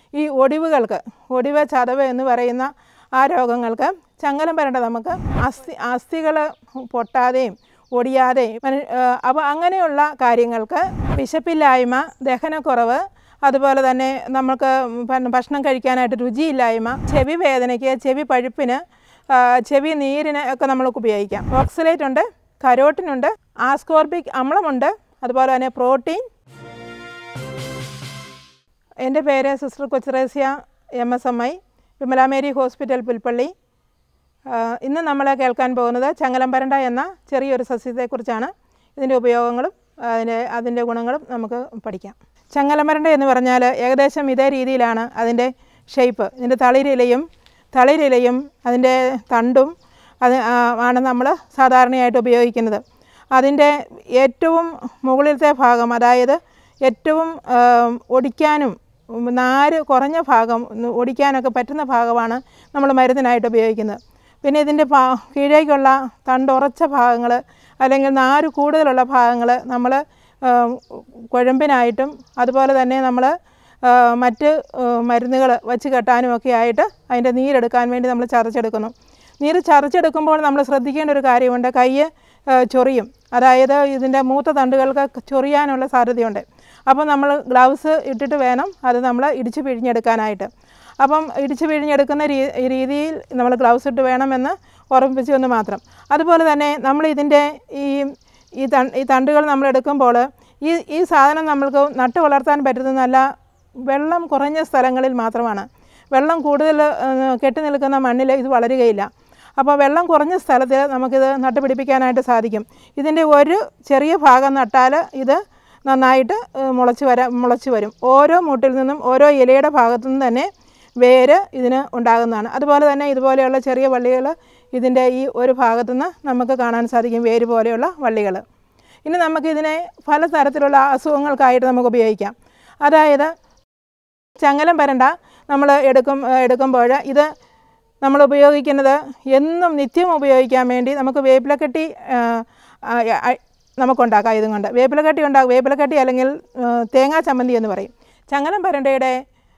ഈ ഒടിവുകൾക്ക് ഒടിവ് ചതവ് എന്ന് പറയുന്ന ആ രോഗങ്ങൾക്ക് ചങ്ങലം വരേണ്ട നമുക്ക് അസ്ഥി അസ്ഥികൾ പൊട്ടാതെയും ഒടിയാതെയും അപ്പോൾ അങ്ങനെയുള്ള കാര്യങ്ങൾക്ക് വിശപ്പില്ലായ്മ ദഹനക്കുറവ് അതുപോലെ തന്നെ നമുക്ക് പിന്നെ ഭക്ഷണം കഴിക്കാനായിട്ട് രുചിയില്ലായ്മ ചെവി വേദനയ്ക്ക് ചെവി പഴുപ്പിന് ആ, ചെവി നീരിന് ഒക്കെ നമ്മൾക്ക് ഉപയോഗിക്കാം ഓക്സലേറ്റ് ഉണ്ട് കരോട്ടിനുണ്ട് ആസ്കോർബിക് അമ്ലമുണ്ട് അതുപോലെ തന്നെ പ്രോട്ടീൻ എൻ്റെ പേര് sister Kochuresia M S M I Vimalamary hospital Pulpally ആ, ഇന്ന് നമ്മൾ കേൾക്കാൻ പോകുന്നത് ചങ്ങലം പരണ്ട എന്ന ചെറിയൊരു സസ്യത്തെക്കുറിച്ചാണ് ഇതിൻ്റെ ഉപയോഗങ്ങളും അതിൻ്റെ അതിൻ്റെ ഗുണങ്ങളും നമുക്ക് പഠിക്കാം ചങ്ങലമരണ്ട എന്ന് പറഞ്ഞാൽ ഏകദേശം ഇതേ രീതിയിലാണ് അതിൻ്റെ ഷേപ്പ് ഇതിൻ്റെ തളിരിലയും തളിരിലയും അതിൻ്റെ തണ്ടും അത് ആ, ആണ് നമ്മൾ സാധാരണയായിട്ട് ഉപയോഗിക്കുന്നത് അതിൻ്റെ ഏറ്റവും മുകളിലത്തെ ഭാഗം അതായത് ഏറ്റവും ആ, ഒടിക്കാനും ഉം, നാര് കുറഞ്ഞ ഭാഗം ഒന്ന് ഒടിക്കാനൊക്കെ പറ്റുന്ന ഭാഗമാണ് നമ്മൾ മരുന്നിനായിട്ട് ഉപയോഗിക്കുന്നത് പിന്നെ ഇതിൻ്റെ പാ കീഴേക്കുള്ള തണ്ടുറച്ച ഭാഗങ്ങൾ അല്ലെങ്കിൽ നാര് കൂടുതലുള്ള ഭാഗങ്ങൾ നമ്മൾ കുഴമ്പിനായിട്ടും അതുപോലെ തന്നെ നമ്മൾ മറ്റ് മരുന്നുകൾ വച്ച് കെട്ടാനും ഒക്കെ ആയിട്ട് അതിൻ്റെ നീരെടുക്കാൻ വേണ്ടി നമ്മൾ ചതച്ചെടുക്കുന്നു നീര് ചതച്ചെടുക്കുമ്പോൾ നമ്മൾ ശ്രദ്ധിക്കേണ്ട ഒരു കാര്യമുണ്ട് കൈ ചൊറിയും അതായത് ഇതിൻ്റെ മൂത്ത തണ്ടുകൾക്ക് ചൊറിയാനുള്ള സാധ്യതയുണ്ട് അപ്പോൾ നമ്മൾ ഗ്ലൗസ് ഇട്ടിട്ട് വേണം അത് നമ്മൾ ഇടിച്ച് പിഴിഞ്ഞെടുക്കാനായിട്ട് അപ്പം ഇടിച്ച് പിഴിഞ്ഞെടുക്കുന്ന രീ രീതിയിൽ നമ്മൾ ഗ്ലൗസ് ഇട്ട് വേണമെന്ന് ഓർമ്മിപ്പിച്ചു എന്ന് മാത്രം അതുപോലെ തന്നെ നമ്മൾ ഇതിൻ്റെ ഈ ഈ ത ഈ തണ്ടുകൾ നമ്മൾ എടുക്കുമ്പോൾ ഈ ഈ സാധനം നമ്മൾക്ക് നട്ട് വളർത്താൻ പറ്റുന്ന നല്ല വെള്ളം കുറഞ്ഞ സ്ഥലങ്ങളിൽ മാത്രമാണ് വെള്ളം കൂടുതൽ ഏഹ്, കെട്ടി നിൽക്കുന്ന മണ്ണിൽ ഇത് വളരുകയില്ല അപ്പോൾ വെള്ളം കുറഞ്ഞ സ്ഥലത്ത് നമുക്കിത് നട്ടുപിടിപ്പിക്കാനായിട്ട് സാധിക്കും ഇതിൻ്റെ ഒരു ചെറിയ ഭാഗം നട്ടാൽ ഇത് നന്നായിട്ട് ഏഹ്, മുളച്ച് വരാൻ മുളച്ച് വരും ഓരോ മൂട്ടിൽ നിന്നും ഓരോ ഇലയുടെ ഭാഗത്തു നിന്നും തന്നെ വേര് ഇതിന് ഉണ്ടാകുന്നതാണ് അതുപോലെ തന്നെ ഇതുപോലെയുള്ള ചെറിയ വള്ളികൾ ഇതിൻ്റെ ഈ ഒരു ഭാഗത്തു നിന്ന് നമുക്ക് കാണാൻ സാധിക്കും വേര് പോലെയുള്ള വള്ളികൾ ഇനി നമുക്കിതിനെ പലതരത്തിലുള്ള അസുഖങ്ങൾക്കായിട്ട് നമുക്ക് ഉപയോഗിക്കാം അതായത് ചങ്ങലം പരണ്ട നമ്മൾ എടുക്കും എടുക്കുമ്പോൾ ഇത് നമ്മൾ ഉപയോഗിക്കുന്നത് എന്നും നിത്യം ഉപയോഗിക്കാൻ വേണ്ടി നമുക്ക് വേപ്പിലക്കെട്ടി ആ, ആ, ആ, നമുക്കുണ്ടാക്കാം ഇതും കൊണ്ട് വേപ്പിലക്കെട്ടി ഉണ്ടാകും വേപ്പിലക്കെട്ടി അല്ലെങ്കിൽ ആ, തേങ്ങാ ചമ്മന്തി എന്ന് പറയും ചങ്ങലം പരണ്ടയുടെ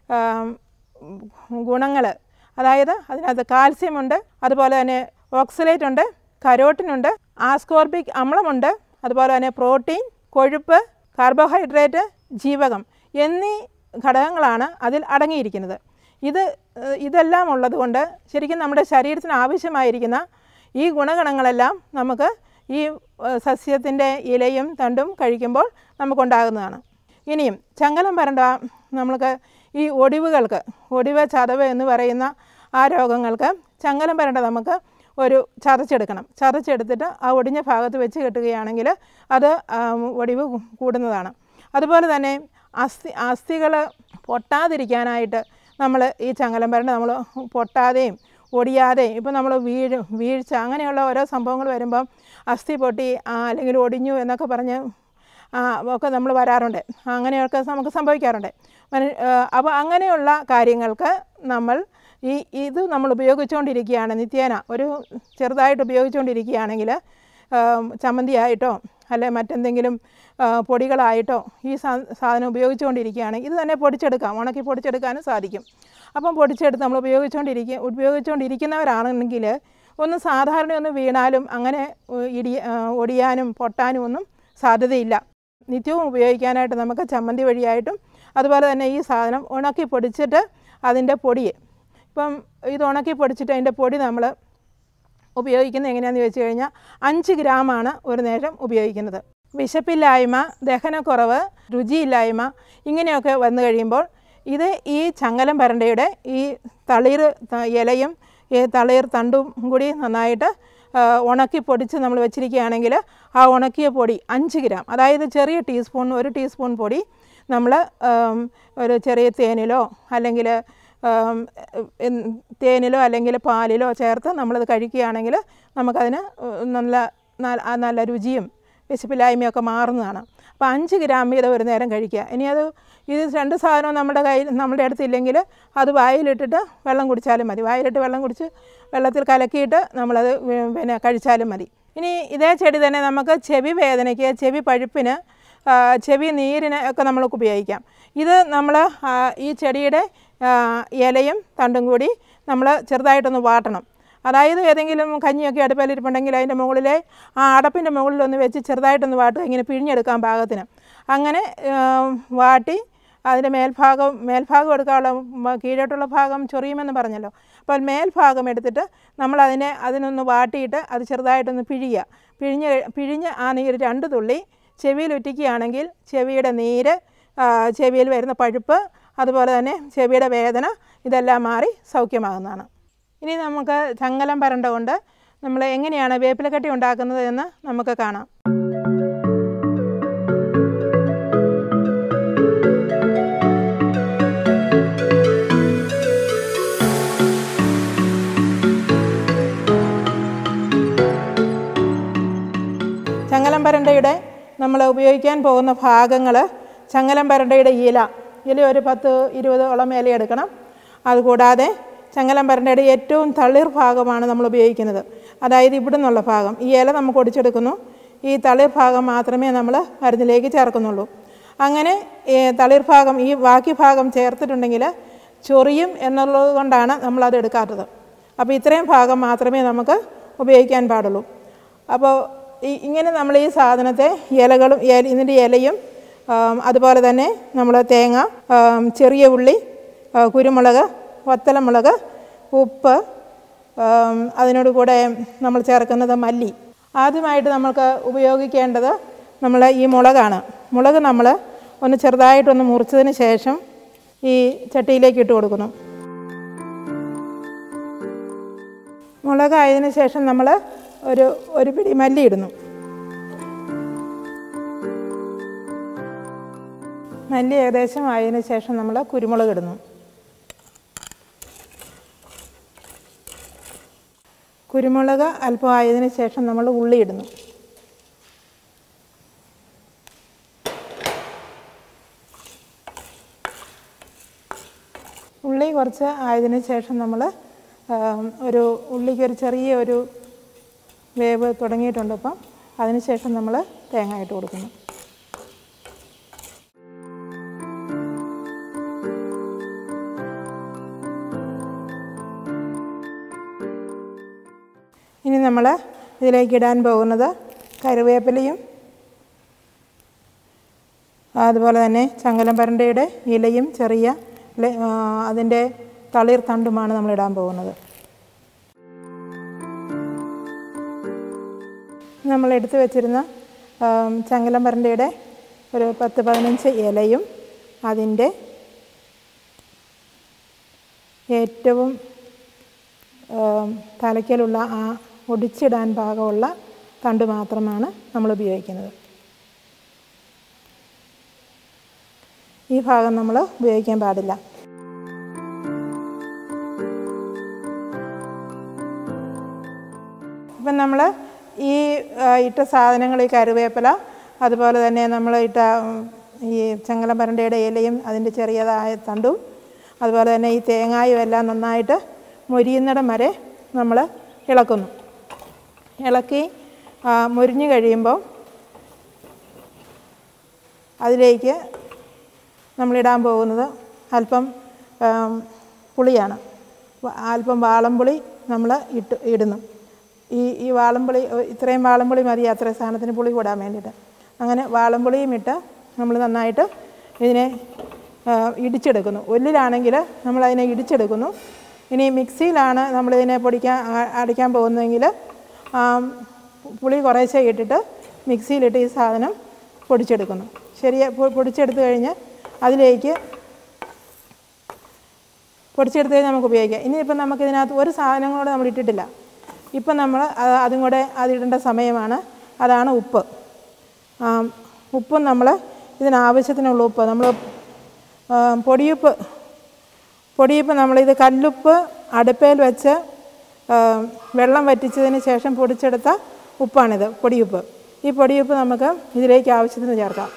ഗുണങ്ങൾ അതായത് അതിനകത്ത് കാൽസ്യമുണ്ട് അതുപോലെ തന്നെ ഓക്സലേറ്റ് ഉണ്ട് കരോട്ടിനുണ്ട് ആസ്കോർബിക് അമ്ലമുണ്ട് അതുപോലെ തന്നെ പ്രോട്ടീൻ കൊഴുപ്പ് കാർബോഹൈഡ്രേറ്റ് ജീവകം എന്നീ ഘടകങ്ങളാണ് അതിൽ അടങ്ങിയിരിക്കുന്നത് ഇത് ഏഹ്, ഇതെല്ലാം ഉള്ളതുകൊണ്ട് ശരിക്കും നമ്മുടെ ശരീരത്തിന് ആവശ്യമായിരിക്കുന്ന ഈ ഗുണഗണങ്ങളെല്ലാം നമുക്ക് ഈ ഏഹ്, സസ്യത്തിൻ്റെ ഇലയും തണ്ടും കഴിക്കുമ്പോൾ നമുക്കുണ്ടാകുന്നതാണ് ഇനിയും ചങ്ങലം വരണ്ട നമ്മൾക്ക് ഈ ഒടിവുകൾക്ക് ഒടിവ് ചതവ് എന്ന് പറയുന്ന ആ രോഗങ്ങൾക്ക് ചങ്ങലം വരണ്ട നമുക്ക് ഒരു ചതച്ചെടുക്കണം ചതച്ചെടുത്തിട്ട് ആ ഒടിഞ്ഞ ഭാഗത്ത് വെച്ച് കെട്ടുകയാണെങ്കിൽ അത് ആ, ഒടിവ് കൂടുന്നതാണ് അതുപോലെ തന്നെ അസ്ഥി അസ്ഥികൾ പൊട്ടാതിരിക്കാനായിട്ട് നമ്മൾ ഈ ചങ്ങലം വരണ്ട നമ്മൾ പൊട്ടാതെയും ഒടിയാതെയും ഇപ്പോൾ നമ്മൾ വീഴ് വീഴ്ച അങ്ങനെയുള്ള ഓരോ സംഭവങ്ങൾ വരുമ്പം അസ്ഥി പൊട്ടി ആ, അല്ലെങ്കിൽ ഒടിഞ്ഞു എന്നൊക്കെ പറഞ്ഞ് ആ, ഒക്കെ നമ്മൾ വരാറുണ്ട് അങ്ങനെയൊക്കെ നമുക്ക് സംഭവിക്കാറുണ്ട് മനു- ആ, അപ്പോൾ അങ്ങനെയുള്ള കാര്യങ്ങൾക്ക് നമ്മൾ ഈ ഇത് നമ്മൾ ഉപയോഗിച്ചുകൊണ്ടിരിക്കുകയാണ് നിത്യേന ഒരു ചെറുതായിട്ട് ഉപയോഗിച്ചുകൊണ്ടിരിക്കുകയാണെങ്കിൽ ചമ്മന്തിയായിട്ടോ അല്ലെ മറ്റെന്തെങ്കിലും ആ, പൊടികളായിട്ടോ ഈ സാ- സാധനം ഉപയോഗിച്ചുകൊണ്ടിരിക്കുകയാണെങ്കിൽ ഇത് തന്നെ പൊടിച്ചെടുക്കാം ഉണക്കി പൊടിച്ചെടുക്കാനും സാധിക്കും അപ്പം പൊടിച്ചെടുത്ത് നമ്മൾ ഉപയോഗിച്ചുകൊണ്ടിരിക്കുക ഉപയോഗിച്ചുകൊണ്ടിരിക്കുന്നവരാണെങ്കിൽ ഒന്ന് സാധാരണ ഒന്ന് വീണാലും അങ്ങനെ ഉ- ഇടി ആ, ഒടിയാനും പൊട്ടാനും ഒന്നും സാധ്യതയില്ല നിത്യവും ഉപയോഗിക്കാനായിട്ട് നമുക്ക് ചമ്മന്തി വഴിയായിട്ടും അതുപോലെ തന്നെ ഈ സാധനം ഉണക്കി പൊടിച്ചിട്ട് അതിൻ്റെ പൊടി ഇപ്പം ഇത് ഉണക്കി പൊടിച്ചിട്ട് അതിൻ്റെ പൊടി നമ്മൾ ഉപയോഗിക്കുന്നത് എങ്ങനെയാണെന്ന് ചോദിച്ചു കഴിഞ്ഞാൽ അഞ്ച് ഗ്രാമാണ് ഒരു നേരം ഉപയോഗിക്കുന്നത് വിശപ്പില്ലായ്മ ദഹനക്കുറവ് രുചിയില്ലായ്മ ഇങ്ങനെയൊക്കെ വന്നു കഴിയുമ്പോൾ ഇത് ഈ ചങ്ങലം പരണ്ടയുടെ ഈ തളിർ ത- ഇലയും ഈ തളിർ തണ്ടും കൂടി നന്നായിട്ട് ആ, ഉണക്കി പൊടിച്ച് നമ്മൾ വെച്ചിരിക്കുകയാണെങ്കിൽ ആ ഉണക്കിയ പൊടി അഞ്ച് ഗ്രാം അതായത് ചെറിയ ടീസ്പൂൺ ഒരു ടീസ്പൂൺ പൊടി നമ്മൾ ഒരു ചെറിയ തേനിലോ അല്ലെങ്കിൽ ആം, എൻ- തേനിലോ അല്ലെങ്കിൽ പാലിലോ ചേർത്ത് നമ്മളത് കഴിക്കുകയാണെങ്കിൽ നമുക്കതിന് നല്ല ന- ആ നല്ല രുചിയും വിശപ്പില്ലായ്മയൊക്കെ മാറുന്നതാണ് അപ്പോൾ അഞ്ച് ഗ്രാം വീതം ഒരു നേരം കഴിക്കുക ഇനി അത് ഇത് രണ്ട് സാധനവും നമ്മുടെ കയ്യിൽ നമ്മുടെ അടുത്തില്ലെങ്കിൽ അത് വായിലിട്ടിട്ട് വെള്ളം കുടിച്ചാലും മതി വായിലിട്ട് വെള്ളം കുടിച്ച് വെള്ളത്തിൽ കലക്കിയിട്ട് നമ്മളത് വി- പിന്നെ കഴിച്ചാലും മതി ഇനി ഇതേ ചെടി തന്നെ നമുക്ക് ചെവി വേദനയ്ക്ക് ചെവി പഴുപ്പിന് ആ, ചെവി നീരിന് ഒക്കെ നമ്മൾക്ക് ഉപയോഗിക്കാം ഇത് നമ്മൾ ഈ ചെടിയുടെ ആ, ഇലയും തണ്ടും കൂടി നമ്മൾ ചെറുതായിട്ടൊന്ന് വാട്ടണം അതായത് ഏതെങ്കിലും കഞ്ഞിയൊക്കെ അടുപ്പിലിരിപ്പുണ്ടെങ്കിൽ അതിൻ്റെ മുകളിലെ ആ അടപ്പിൻ്റെ മുകളിലൊന്ന് വെച്ച് ചെറുതായിട്ടൊന്ന് വാട്ടുക ഇങ്ങനെ പിഴിഞ്ഞെടുക്കാൻ പാകത്തിന് അങ്ങനെ ആ, വാട്ടി അതിൻ്റെ മേൽഭാഗം മേൽഭാഗം എടുക്കാനുള്ള മ- കീഴോട്ടുള്ള ഭാഗം ചൊറിയുമെന്ന് പറഞ്ഞല്ലോ അപ്പോൾ മേൽഭാഗം എടുത്തിട്ട് നമ്മൾ അതിനെ അതിനൊന്ന് വാട്ടിയിട്ട് അത് ചെറുതായിട്ടൊന്ന് പിഴിയുക പിഴിഞ്ഞ് കഴി- പിഴിഞ്ഞ് ആ നീര് രണ്ട് തുള്ളി ചെവിയിൽ ഉറ്റിക്കുകയാണെങ്കിൽ ചെവിയുടെ നീര് ആ, ചെവിയിൽ വരുന്ന പഴുപ്പ് അതുപോലെ തന്നെ ചെവിയുടെ വേദന ഇതെല്ലാം മാറി സൗഖ്യമാകുന്നതാണ് ഇനി നമുക്ക് ചങ്ങലം പരണ്ട കൊണ്ട് നമ്മൾ എങ്ങനെയാണ് വേപ്പിലക്കട്ടി ഉണ്ടാക്കുന്നത് എന്ന് നമുക്ക് കാണാം ചങ്ങലം പരണ്ടയുടെ നമ്മൾ ഉപയോഗിക്കാൻ പോകുന്ന ഭാഗങ്ങൾ ചങ്ങലം പരണ്ടയുടെ ഇല ഇല ഒരു പത്ത് ഇരുപതോളം ഇല എടുക്കണം അതുകൂടാതെ ചങ്ങലം പരണ്ടയുടെ ഏറ്റവും തളിർ ഭാഗമാണ് നമ്മൾ ഉപയോഗിക്കുന്നത് അതായത് ഇവിടെ നിന്നുള്ള ഭാഗം ഈ ഇല നമുക്ക് ഒടിച്ചെടുക്കുന്നു ഈ തളിർ ഭാഗം മാത്രമേ നമ്മൾ മരുന്നിലേക്ക് ചേർക്കുന്നുള്ളൂ അങ്ങനെ ഈ തളിർ ഭാഗം ഈ ബാക്കി ഭാഗം ചേർത്തിട്ടുണ്ടെങ്കിൽ ചൊറിയും എന്നുള്ളത് കൊണ്ടാണ് നമ്മളത് എടുക്കാത്തത് അപ്പോൾ ഇത്രയും ഭാഗം മാത്രമേ നമുക്ക് ഉപയോഗിക്കാൻ പാടുള്ളൂ അപ്പോൾ ഈ ഇങ്ങനെ നമ്മൾ ഈ സാധനത്തെ ഇലകളും ഇല ഇതിൻ്റെ ഇലയും ആം, അതുപോലെ തന്നെ നമ്മൾ തേങ്ങ ആം, ചെറിയ ഉള്ളി ആ, കുരുമുളക് വത്തലമുളക് ഉപ്പ് ആം, അതിനോട് കൂടെ നമ്മൾ ചേർക്കുന്നത് മല്ലി ആദ്യമായിട്ട് നമ്മൾക്ക് ഉപയോഗിക്കേണ്ടത് നമ്മൾ ഈ മുളകാണ് മുളക് നമ്മൾ ഒന്ന് ചെറുതായിട്ടൊന്ന് മുറിച്ചതിന് ശേഷം ഈ ചട്ടിയിലേക്ക് ഇട്ട് കൊടുക്കുന്നു മുളകായതിനു ശേഷം നമ്മൾ ഒരു ഒരു പിടി മല്ലി ഇടുന്നു മല്ലി ഏകദേശം ആയതിനു ശേഷം നമ്മൾ കുരുമുളക് ഇടുന്നു കുരുമുളക് അല്പം ആയതിനു ശേഷം നമ്മൾ ഉള്ളി ഇടുന്നു ഉള്ളി കുറച്ച് ആയതിനു ശേഷം നമ്മൾ ഒരു ഉള്ളിക്ക് ഒരു ചെറിയ ഒരു വേവ് തുടങ്ങിയിട്ടുണ്ട് അപ്പം അതിനുശേഷം നമ്മൾ തേങ്ങ ഇട്ട് കൊടുക്കുന്നു ഇനി നമ്മൾ ഇതിലേക്ക് ഇടാൻ പോകുന്നത് കറിവേപ്പിലയും അതുപോലെ തന്നെ ചങ്ങലം പരണ്ടയുടെ ഇലയും ചെറിയ ഇല- ആ, അതിൻ്റെ തളിർ തണ്ടുമാണ് നമ്മൾ ഇടാൻ പോകുന്നത് നമ്മൾ എടുത്തു വെച്ചിരുന്ന ആം, ചങ്ങലം പരണ്ടയുടെ ഒരു പത്ത് പതിനഞ്ച് ഇലയും അതിൻ്റെ ഏറ്റവും ആം, തലയ്ക്കലുള്ള ആ ഒടിച്ചിടാൻ പാകമുള്ള തണ്ട് മാത്രമാണ് നമ്മൾ ഉപയോഗിക്കുന്നത് ഈ ഭാഗം നമ്മൾ ഉപയോഗിക്കാൻ പാടില്ല ഇപ്പം നമ്മൾ ഈ ആ, ഇട്ട സാധനങ്ങൾ ഈ കരുവേപ്പില അതുപോലെ തന്നെ നമ്മൾ ഇട്ട ഉം, ഈ ചങ്ങലം പരണ്ടയുടെ ഇലയും അതിൻ്റെ ചെറിയതായ തണ്ടും അതുപോലെ തന്നെ ഈ തേങ്ങായും എല്ലാം നന്നായിട്ട് മൊരിയുന്നിടം വരെ നമ്മൾ ഇളക്കുന്നു ഇളക്കി ആ, മൊരിഞ്ഞു കഴിയുമ്പോൾ അതിലേക്ക് നമ്മളിടാൻ പോകുന്നത് അല്പം ആം, പുളിയാണ് വ- അല്പം വാളംപുളി നമ്മൾ ഇട്ട് ഇടുന്നു ഈ ഈ വാളംപുളി ഒ- ഇത്രയും വാളംപുളി മതി അത്രയും സാധനത്തിന് പുളി കൂടാൻ വേണ്ടിയിട്ട് അങ്ങനെ വാളംപുളിയും ഇട്ട് നമ്മൾ നന്നായിട്ട് ഇതിനെ ആ, ഇടിച്ചെടുക്കുന്നു ഒല്ലിലാണെങ്കിൽ നമ്മളതിനെ ഇടിച്ചെടുക്കുന്നു ഇനി മിക്സിയിലാണ് നമ്മളിതിനെ പൊടിക്കാൻ ആ- അടിക്കാൻ പോകുന്നതെങ്കിൽ ആ, പുളി കുറേശ്ശെ ഇട്ടിട്ട് മിക്സിയിലിട്ട് ഈ സാധനം പൊടിച്ചെടുക്കുന്നു ശരിയ പൊ- പൊടിച്ചെടുത്ത് കഴിഞ്ഞ് അതിലേക്ക് പൊടിച്ചെടുത്ത് കഴിഞ്ഞ് നമുക്ക് ഉപയോഗിക്കാം ഇനിയിപ്പം നമുക്ക് ഇതിനകത്ത് ഒരു സാധനം കൂടെ നമ്മൾ ഇട്ടിട്ടില്ല ഇപ്പം നമ്മൾ അത് അതും കൂടെ അതിടേണ്ട സമയമാണ് അതാണ് ഉപ്പ് ആ, ഉപ്പും നമ്മൾ ഇതിനാവശ്യത്തിനുള്ള ഉപ്പ് നമ്മൾ ആ, പൊടിയുപ്പ് പൊടിയുപ്പ് നമ്മളിത് കല്ലുപ്പ് അടുപ്പയിൽ വെച്ച് ആ, വെള്ളം വറ്റിച്ചതിന് ശേഷം പൊടിച്ചെടുത്ത ഉപ്പാണിത് പൊടിയുപ്പ് ഈ പൊടിയുപ്പ് നമുക്ക് ഇതിലേക്ക് ആവശ്യത്തിന് ചേർക്കാം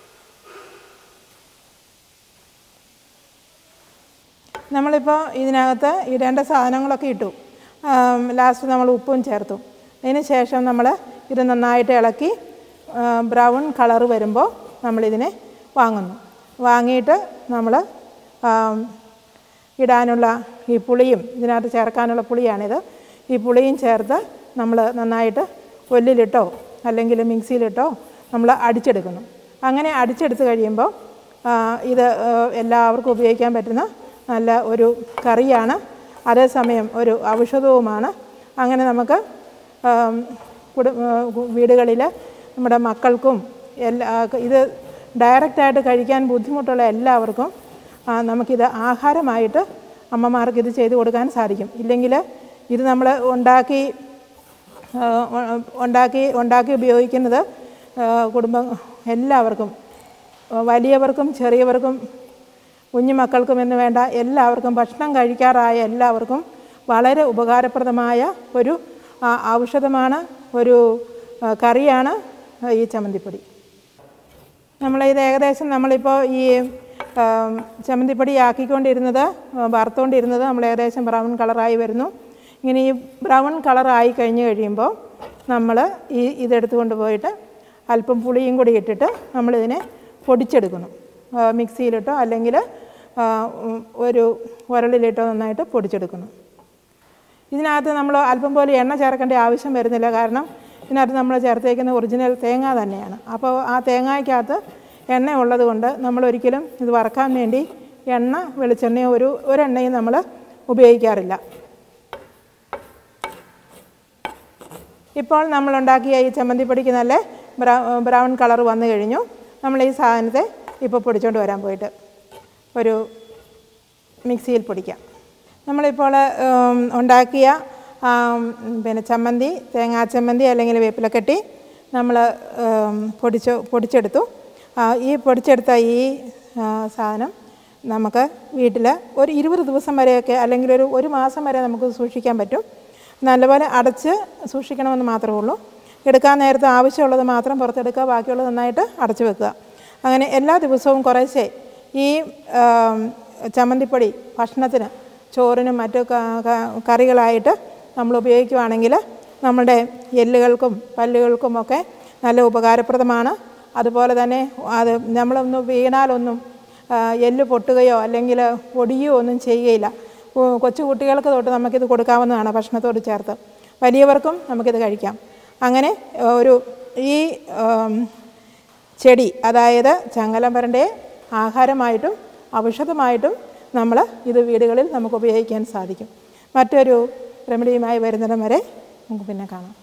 നമ്മളിപ്പോൾ ഇതിനകത്ത് ഇടേണ്ട സാധനങ്ങളൊക്കെ ഇട്ടു ലാസ്റ്റ് നമ്മൾ ഉപ്പും ചേർത്തു അതിന് ശേഷം നമ്മൾ ഇത് നന്നായിട്ട് ഇളക്കി ബ്രൗൺ കളറ് വരുമ്പോൾ നമ്മളിതിനെ വാങ്ങുന്നു വാങ്ങിയിട്ട് നമ്മൾ ഇടാനുള്ള ഈ പുളിയും ഇതിനകത്ത് ചേർക്കാനുള്ള പുളിയാണിത് ഈ പുളിയും ചേർത്ത് നമ്മൾ നന്നായിട്ട് ഒല്ലിലിട്ടോ അല്ലെങ്കിൽ മിക്സിയിലിട്ടോ നമ്മൾ അടിച്ചെടുക്കുന്നു അങ്ങനെ അടിച്ചെടുത്ത് കഴിയുമ്പോൾ ആ, ഇത് ആ, എല്ലാവർക്കും ഉപയോഗിക്കാൻ പറ്റുന്ന നല്ല ഒരു കറിയാണ് അതേസമയം ഒരു ഔഷധവുമാണ് അങ്ങനെ നമുക്ക് ആം, കുടു വീടുകളിൽ നമ്മുടെ മക്കൾക്കും എല്ലാ ഇത് ഡയറക്റ്റായിട്ട് കഴിക്കാൻ ബുദ്ധിമുട്ടുള്ള എല്ലാവർക്കും ആ, നമുക്കിത് ആഹാരമായിട്ട് അമ്മമാർക്ക് ഇത് ചെയ്തു കൊടുക്കാൻ സാധിക്കും ഇല്ലെങ്കിൽ ഇത് നമ്മൾ ഉണ്ടാക്കി ആ, ഉ- ഉണ്ടാക്കി ഉണ്ടാക്കി ഉപയോഗിക്കുന്നത് ആ, കുടുംബം എല്ലാവർക്കും ആ, വലിയവർക്കും ചെറിയവർക്കും കുഞ്ഞുമക്കൾക്കും എന്ന് വേണ്ട എല്ലാവർക്കും ഭക്ഷണം കഴിക്കാറായ എല്ലാവർക്കും വളരെ ഉപകാരപ്രദമായ ഒരു ആ, ഔഷധമാണ് ഒരു ആ, കറിയാണ് ഈ ചമ്മന്തിപ്പൊടി നമ്മളിത് ഏകദേശം നമ്മളിപ്പോൾ ഈ ആം, ചമ്മന്തിപ്പൊടി ആക്കിക്കൊണ്ടിരുന്നത് ആ, വറുത്തുകൊണ്ടിരുന്നത് നമ്മൾ ഏകദേശം ബ്രൗൺ കളറായി വരുന്നു ഇങ്ങനെ ഈ ബ്രൗൺ കളറായി കഴിഞ്ഞ് കഴിയുമ്പോൾ നമ്മൾ ഈ ഇതെടുത്ത് കൊണ്ടുപോയിട്ട് അല്പം പുളിയും കൂടി ഇട്ടിട്ട് നമ്മളിതിനെ പൊടിച്ചെടുക്കുന്നു ആ, മിക്സിയിലിട്ടോ അല്ലെങ്കിൽ ആ, ഉം, ഒരു ഉരളിലിട്ടോ നന്നായിട്ട് പൊടിച്ചെടുക്കുന്നു ഇതിനകത്ത് നമ്മൾ അല്പം പോലും എണ്ണ ചേർക്കേണ്ട ആവശ്യം വരുന്നില്ല കാരണം ഇതിനകത്ത് നമ്മൾ ചേർത്തേക്കുന്ന ഒറിജിനൽ തേങ്ങ തന്നെയാണ് അപ്പോൾ ആ തേങ്ങയ്ക്കകത്ത് എണ്ണ ഉള്ളത് കൊണ്ട് നമ്മൾ ഒരിക്കലും ഇത് വറക്കാൻ വേണ്ടി എണ്ണ വെളിച്ചെണ്ണയോ ഒരു ഒരെണ്ണയും നമ്മൾ ഉപയോഗിക്കാറില്ല ഇപ്പോൾ നമ്മൾ ഉണ്ടാക്കിയ ഈ ചമ്മന്തിപ്പൊടിക്ക് നല്ല ബ്രൗ ബ്രൗൺ കളർ വന്നു കഴിഞ്ഞു നമ്മൾ ഈ സാധനത്തെ ഇപ്പോൾ പൊടിച്ചുകൊണ്ട് വരാൻ പോയിട്ട് ഒരു മിക്സിയിൽ പൊടിക്കാം നമ്മളിപ്പോൾ ഉം, ഉണ്ടാക്കിയ ആം, പിന്നെ ചമ്മന്തി തേങ്ങാ ചമ്മന്തി അല്ലെങ്കിൽ വേപ്പിലക്കട്ടി നമ്മൾ ഉം, പൊടിച്ച് പൊടിച്ചെടുത്തു ആ, ഈ പൊടിച്ചെടുത്ത ഈ ആ, സാധനം നമുക്ക് വീട്ടിൽ ഒരു ഇരുപത് ദിവസം വരെയൊക്കെ അല്ലെങ്കിൽ ഒരു ഒരു മാസം വരെ നമുക്ക് സൂക്ഷിക്കാൻ പറ്റും നല്ലപോലെ അടച്ച് സൂക്ഷിക്കണമെന്ന് മാത്രമേ ഉള്ളൂ എടുക്കാൻ നേരത്തെ ആവശ്യമുള്ളത് മാത്രം പുറത്തെടുക്കുക ബാക്കിയുള്ളത് നന്നായിട്ട് അടച്ചു വെക്കുക അങ്ങനെ എല്ലാ ദിവസവും കുറേശ്ശെ ഈ ആം, ചമ്മന്തിപ്പൊടി ഭക്ഷണത്തിന് ചോറിനും മറ്റു ക- ക- കറികളായിട്ട് നമ്മൾ ഉപയോഗിക്കുകയാണെങ്കിൽ നമ്മുടെ എല്ലുകൾക്കും പല്ലുകൾക്കുമൊക്കെ നല്ല ഉപകാരപ്രദമാണ് അതുപോലെ തന്നെ അത് നമ്മളൊന്ന് വീണാലൊന്നും ആ, എല്ല് പൊട്ടുകയോ അല്ലെങ്കിൽ പൊടിയോ ഒന്നും ചെയ്യുകയില്ല കു- കൊച്ചു കുട്ടികൾക്ക് തൊട്ട് നമുക്കിത് കൊടുക്കാവുന്നതാണ് ഭക്ഷണത്തോട് ചേർത്ത് വലിയവർക്കും നമുക്കിത് കഴിക്കാം അങ്ങനെ ആ, ഒരു ഈ ആം, ചെടി അതായത് ചങ്ങലമ്പരൻ്റെ ആഹാരമായിട്ടും ഔഷധമായിട്ടും നമ്മൾ ഇത് വീടുകളിൽ നമുക്ക് ഉപയോഗിക്കാൻ സാധിക്കും മറ്റൊരു റെമഡിയുമായി വരുന്നിടം വരെ നമുക്ക് പിന്നെ കാണാം